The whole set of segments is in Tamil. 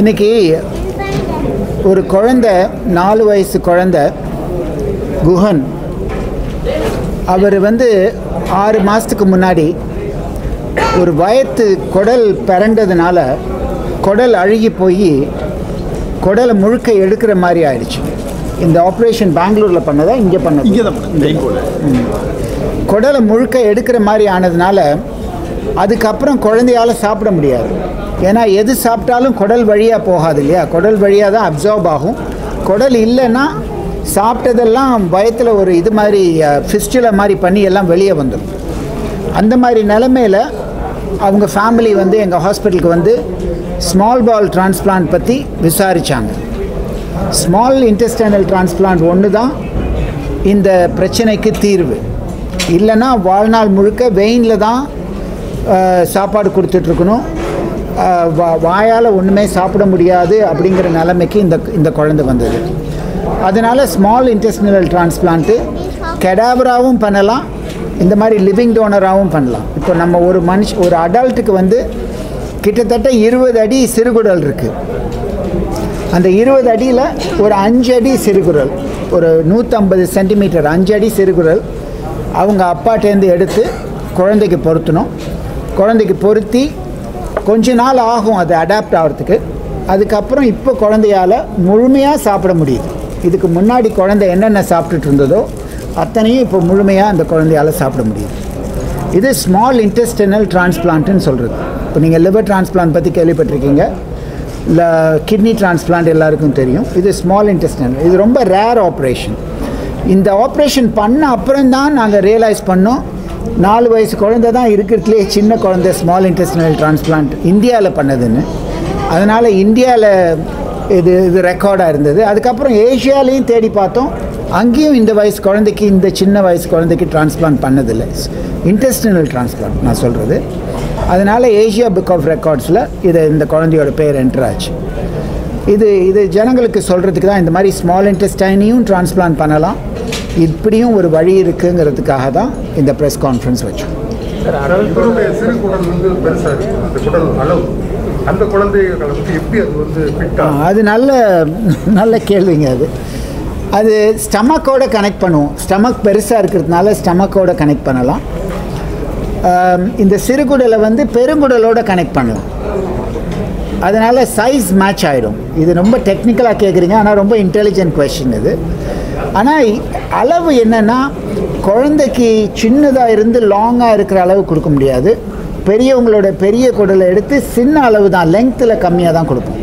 இன்னைக்கு ஒரு குழந்தை நாலு வயசு குழந்தை குஹன் அவர் வந்து ஆறு மாதத்துக்கு முன்னாடி ஒரு வயத்து குடல் பிறண்டதுனால குடல் அழுகி போய் குடலை முழுக்க எடுக்கிற மாதிரி ஆயிடுச்சு இந்த ஆப்ரேஷன் பெங்களூரில் பண்ணதா இங்கே பண்ணது இங்கே தான் பண்ணேன் மெயின்கோல குடலை முழுக்க எடுக்கிற மாதிரி ஆனதுனால அதுக்கப்புறம் குழந்தையால் சாப்பிட முடியாது ஏன்னா எது சாப்பிட்டாலும் குடல் வழியாக போகாது இல்லையா குடல் வழியாக தான் அப்சர்வ் ஆகும் குடல் இல்லைன்னா சாப்பிட்டதெல்லாம் வயத்தில் ஒரு இது மாதிரி ஃபிஸ்டுல மாதிரி பண்ணி எல்லாம் வெளியே வந்துடும் அந்த மாதிரி நிலமையில் அவங்க ஃபேமிலி வந்து எங்கள் ஹாஸ்பிட்டலுக்கு வந்து ஸ்மால் பால் டிரான்ஸ்பிளான்ட் பற்றி விசாரித்தாங்க ஸ்மால் இன்டெஸ்டைனல் டிரான்ஸ்பிளான்ட் ஒன்று தான் இந்த பிரச்சனைக்கு தீர்வு இல்லைன்னா வாழ்நாள் முழுக்க வெயினில் தான் அஹ், சாப்பாடு கொடுத்துட்ருக்கணும் வாயால் ஒன்றுமே சாப்பிட முடியாது அப்படிங்கிற நிலைமைக்கு இந்த இந்த குழந்தை வந்தது அதனால் ஸ்மால் இன்டெஸ்டினல் டிரான்ஸ்பிளான்ட்டு கெடாவராகவும் பண்ணலாம் இந்த மாதிரி லிவிங் டோனராகவும் பண்ணலாம் இப்போ நம்ம ஒரு மனுஷ ஒரு அடல்ட்டுக்கு வந்து கிட்டத்தட்ட இருபது அடி சிறுகுடல் இருக்குது அந்த இருபது அடியில் ஒரு அஞ்சு அடி சிறுகுரல் ஒரு நூற்றம்பது சென்டிமீட்டர் அஞ்சு அடி சிறுகுரல் அவங்க அப்பாட்டேருந்து எடுத்து குழந்தைக்கு பொருத்தணும் குழந்தைக்கு பொருத்தி கொஞ்ச நாள் ஆகும் அது அடாப்ட் ஆகிறதுக்கு அதுக்கப்புறம் இப்போ குழந்தையால் முழுமையாக சாப்பிட முடியுது இதுக்கு முன்னாடி குழந்தை என்னென்ன சாப்பிட்டுட்டு இருந்ததோ அத்தனையும் இப்போ முழுமையாக அந்த குழந்தையால் சாப்பிட முடியுது இது ஸ்மால் இன்டெஸ்டினல் டிரான்ஸ்பிளான்ட்னு சொல்கிறது இப்போ நீங்கள் லிவர் டிரான்ஸ்பிளான்ட் பற்றி கேள்விப்பட்டிருக்கீங்க இல்லை கிட்னி டிரான்ஸ்பிளான்ட் எல்லாருக்கும் தெரியும் இது ஸ்மால் இன்டெஸ்டினல் இது ரொம்ப ரேர் ஆப்ரேஷன் இந்த ஆப்ரேஷன் பண்ண அப்புறம் தான் நாங்கள் ரியலைஸ் பண்ணோம் நாலு வயசு குழந்தை தான் இருக்கிறதுலே சின்ன குழந்தை ஸ்மால் இன்டெஸ்டினல் டிரான்ஸ்பிளான்ட் இந்தியாவில் பண்ணதுன்னு அதனால் இந்தியாவில் இது இது ரெக்கார்டாக இருந்தது அதுக்கப்புறம் ஏஷியாலையும் தேடி பார்த்தோம் அங்கேயும் இந்த வயசு குழந்தைக்கு இந்த சின்ன வயசு குழந்தைக்கு டிரான்ஸ்பிளான்ட் பண்ணதில்லை இன்டெஸ்டினல் டிரான்ஸ்பிளான்ட் நான் சொல்கிறது அதனால் ஏஷியா புக் ஆஃப் ரெக்கார்ட்ஸில் இது இந்த குழந்தையோட பேர் என்டர் ஆச்சு இது இது ஜனங்களுக்கு சொல்கிறதுக்கு தான் இந்த மாதிரி ஸ்மால் இன்டெஸ்டைனையும் டிரான்ஸ்பிளான்ட் பண்ணலாம் இப்படியும் ஒரு வழி இருக்குங்கிறதுக்காக தான் இந்த ப்ரெஸ் கான்ஃபரன்ஸ் வச்சோம் இவருடைய சிறு குடல் வந்து பெருசா இருக்கு அந்த குடல் அளவு அந்த குழந்தைகளை வந்து எப்படி அது வந்து ஃபிட்டா அது நல்ல நல்ல கேள்விங்க அது அது ஸ்டமக்கோட கனெக்ட் பண்ணுவோம் ஸ்டமக் பெருசாக இருக்கிறதுனால ஸ்டமக்கோட கனெக்ட் பண்ணலாம் ஆம், இந்த சிறுகுடலை வந்து பெருங்குடலோட கனெக்ட் பண்ணலாம் அதனால் சைஸ் மேட்ச் ஆகிடும் இது ரொம்ப டெக்னிக்கலாக கேட்குறீங்க ஆனால் ரொம்ப இன்டெலிஜென்ட் கொஷின் இது ஆனால் அளவு என்னென்னா குழந்தைக்கு சின்னதாக இருந்து லாங்காக இருக்கிற அளவு கொடுக்க முடியாது பெரியவங்களோட பெரிய குடலை எடுத்து சின்ன அளவு தான் லெங்க்த்தில் கம்மியாக தான் கொடுப்போம்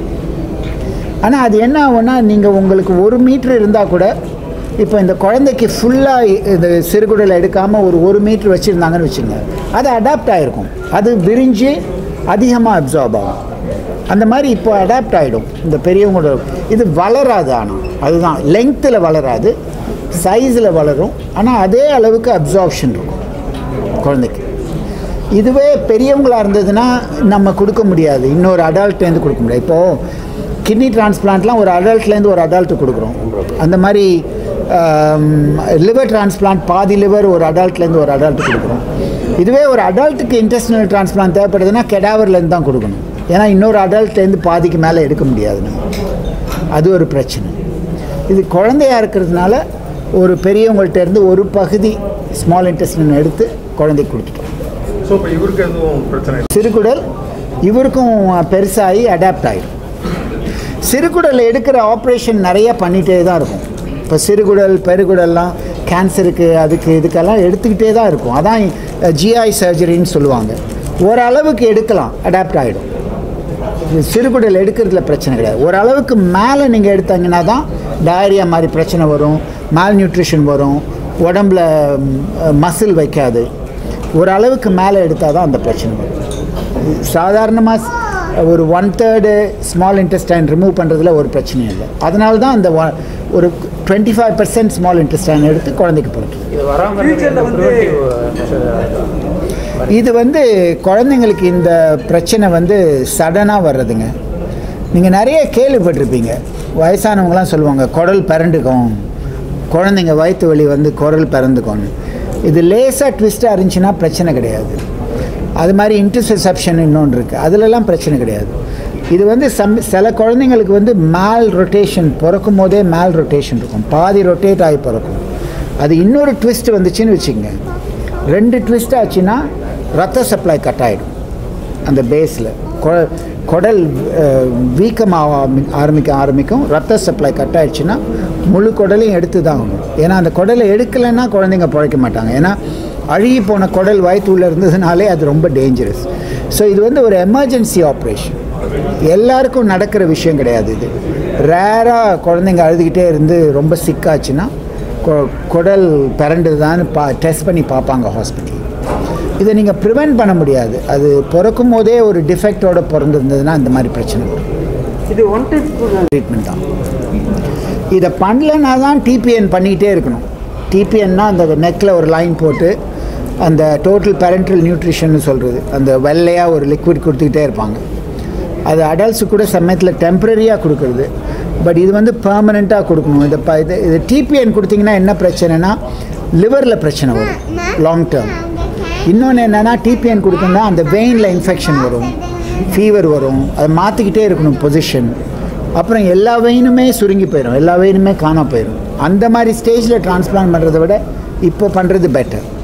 ஆனால் அது என்ன ஆகும்னா நீங்கள் உங்களுக்கு ஒரு மீட்ரு இருந்தால் கூட இப்போ இந்த குழந்தைக்கு ஃபுல்லாக இந்த சிறுகுடலை எடுக்காமல் ஒரு ஒரு மீட்ரு வச்சுருந்தாங்கன்னு வச்சுருங்க அது அடாப்ட் ஆகிருக்கும் அது விரிஞ்சு அதிகமாக அப்சார்ப் ஆகும் அந்த மாதிரி இப்போ அடாப்ட் ஆகிடும் இந்த பெரியவங்களோட இது வளராது ஆனால் அதுதான் லெங்க்த்தில் வளராது சைஸில் வளரும் ஆனால் அதே அளவுக்கு அப்சார்ப்ஷன் இருக்கும் குழந்தைக்கு இதுவே பெரியவங்களாக இருந்ததுன்னா நம்ம கொடுக்க முடியாது இன்னொரு அடல்ட்லேருந்து கொடுக்க முடியாது இப்போது கிட்னி டிரான்ஸ்பிளான்ட்லாம் ஒரு அடல்ட்லேருந்து ஒரு அடல்ட்டு கொடுக்குறோம் அந்த மாதிரி லிவர் டிரான்ஸ்பிளான்ட் பாதி லிவர் ஒரு அடல்ட்லேருந்து ஒரு அடல்ட்டு கொடுக்குறோம் இதுவே ஒரு அடல்ட்டுக்கு இன்டெஸ்டினல் டிரான்ஸ்பிளான்ட் தேவைப்படுதுன்னா கெடாவர்லேருந்து தான் கொடுக்கணும் ஏன்னா இன்னொரு அடல்ட்லேருந்து பாதிக்கு மேலே எடுக்க முடியாது நம்ம அது ஒரு பிரச்சனை இது குழந்தையா இருக்கிறதுனால ஒரு பெரியவங்கள்ட்ட இருந்து ஒரு பகுதி ஸ்மால் இன்டெஸ்டின் எடுத்து குழந்தைக்கு கொடுத்துட்டோம் ஸோ இப்போ இவருக்கு எதுவும் பிரச்சனை இல்லை சிறுகுடல் இவருக்கும் பெருசாகி அடாப்ட் ஆகிடும் சிறுகுடல் எடுக்கிற ஆப்ரேஷன் நிறைய பண்ணிகிட்டே தான் இருக்கும் இப்போ சிறுகுடல் பெருகுடல்லாம் கேன்சருக்கு அதுக்கு இதுக்கெல்லாம் எடுத்துக்கிட்டே தான் இருக்கும் அதான் ஜிஐ சர்ஜரின்னு சொல்லுவாங்க ஓரளவுக்கு எடுக்கலாம் அடாப்ட் ஆகிடும் இது சிறுகுடல் எடுக்கிறதுல பிரச்சனை கிடையாது ஓரளவுக்கு மேலே நீங்கள் எடுத்தாங்கன்னா தான் டயரியா மாதிரி பிரச்சனை வரும் மால் நியூட்ரிஷன் வரும் உடம்புல மசில் வைக்காது ஓரளவுக்கு மேலே எடுத்தால் தான் அந்த பிரச்சனை வரும் சாதாரணமாக ஒரு one third small intestine remove பண்ணுறதுல ஒரு பிரச்சனையும் இல்லை அதனால தான் அந்த one- ஒரு twenty five percent small intestine எடுத்து குழந்தைக்கு பொறுத்து இது வராமல் இருக்கிற ப்ரிவென்டிவ் இது வந்து குழந்தைங்களுக்கு இந்த பிரச்சனை வந்து சடனாக வர்றதுங்க நீங்கள் நிறைய கேள்விப்பட்டிருப்பீங்க வயசானவங்களாம் சொல்லுவாங்க குடல் பிறண்டுக்கும் குழந்தைங்க வயிற்று வலி வந்து குரல் பிறந்துக்கும்னு இது லேசாக ட்விஸ்ட்டாக இருந்துச்சுன்னா பிரச்சனை கிடையாது அது மாதிரி இன்டர்செப்ஷன் இன்னொன்று இருக்குது அதிலெல்லாம் பிரச்சனை கிடையாது இது வந்து சம் சில குழந்தைங்களுக்கு வந்து மேல் ரொட்டேஷன் பிறக்கும் போதே மேல் ரொட்டேஷன் இருக்கும் பாதி ரொட்டேட் ஆகி பிறக்கும் அது இன்னொரு ட்விஸ்ட் வந்துச்சுன்னு வச்சுக்கங்க ரெண்டு ட்விஸ்ட் ஆச்சுன்னா ரத்த சப்ளை கட் ஆகிடும் அந்த பேஸில் குடல் வீக்கமாக ஆரம்பிக்க ஆரம்பிக்கும் ரத்த சப்ளை கட் ஆயிடுச்சுன்னா முழு குடலையும் எடுத்து தான் ஆகணும் ஏன்னா அந்த குடலை எடுக்கலைன்னா குழந்தைங்க பிழைக்க மாட்டாங்க ஏன்னா அழுகி போன குடல் வயிற்றுள்ள இருந்ததுனாலே அது ரொம்ப டேஞ்சரஸ் ஸோ இது வந்து ஒரு எமர்ஜென்சி ஆப்ரேஷன் எல்லாருக்கும் நடக்கிற விஷயம் கிடையாது இது ரேராக குழந்தைங்க அழுதுகிட்டே இருந்து ரொம்ப சிக்காச்சுன்னா கொ- குடல் பிறண்டுதான்னு பா டெஸ்ட் பண்ணி பார்ப்பாங்க ஹாஸ்பிட்டல் இதை நீங்கள் ப்ரிவெண்ட் பண்ண முடியாது அது பிறக்கும் போதே ஒரு டிஃபெக்டோட பிறந்திருந்ததுன்னா இந்த மாதிரி பிரச்சனை வரும் இது ஒன் டைம் ட்ரீட்மெண்ட் தான் இதை பண்ணலனா தான் டிபிஎன் பண்ணிக்கிட்டே இருக்கணும் டிபிஎன்னா அந்த நெக்கில் ஒரு லைன் போட்டு அந்த டோட்டல் பேரண்டல் நியூட்ரிஷன் சொல்கிறது அந்த வெள்ளையாக ஒரு லிக்விட் கொடுத்துக்கிட்டே இருப்பாங்க அது அடல்ட்ஸு கூட சமயத்தில் டெம்பரரியாக கொடுக்குறது பட் இது வந்து பெர்மனெண்ட்டாக கொடுக்கணும் இதை ப இது இது டிபிஎன் கொடுத்தீங்கன்னா என்ன பிரச்சனைனா லிவரில் பிரச்சனை வரும் லாங் டேர்ம் இன்னொன்று என்னென்னா டிபிஎன் கொடுத்தோம்னா அந்த வெயினில் இன்ஃபெக்ஷன் வரும் ஃபீவர் வரும் அதை மாற்றிக்கிட்டே இருக்கணும் பொசிஷன் அப்புறம் எல்லா வெயினுமே சுருங்கி போயிடும் எல்லா வெயினுமே காணாம போயிடும் அந்த மாதிரி ஸ்டேஜில் டிரான்ஸ்பிளான்ட் பண்ணுறதை விட இப்போ பண்ணுறது பெட்டர்